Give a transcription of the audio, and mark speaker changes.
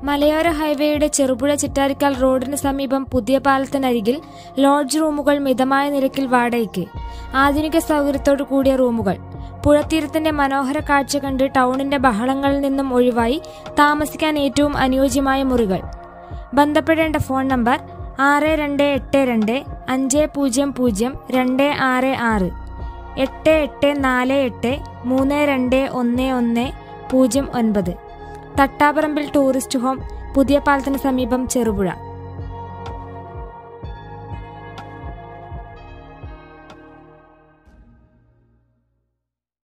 Speaker 1: മലയോര ഹൈവേയുടെ ചെറുപുഴ ചിറ്റാരിക്കാൽ റോഡിന് സമീപം പുതിയ പാലത്തിനരികിൽ ലോഡ്ജ് റൂമുകൾ മിതമായ നിരക്കിൽ വാടകയ്ക്ക് ആധുനിക സൗകര്യത്തോടു കൂടിയ റൂമുകൾ പുഴത്തീരത്തിന്റെ മനോഹര കാഴ്ച കണ്ട് ടൗണിന്റെ ബഹളങ്ങളിൽ നിന്നും ഒഴിവായി താമസിക്കാൻ ഏറ്റവും അനുയോജ്യമായ മുറികൾ ബന്ധപ്പെടേണ്ട ഫോൺ നമ്പർ ആറ് രണ്ട് എട്ട് രണ്ട് അഞ്ച് പൂജ്യം പൂജ്യം രണ്ട് ആറ് ആറ് എട്ട് എട്ട് നാല് എട്ട് മൂന്ന് രണ്ട് ഒന്ന് ഒന്ന് പൂജ്യം ഒൻപത് തട്ടാപറമ്പിൽ ടൂറിസ്റ്റ് ഹോം പുതിയ പാലത്തിന് സമീപം ചെറുപുഴ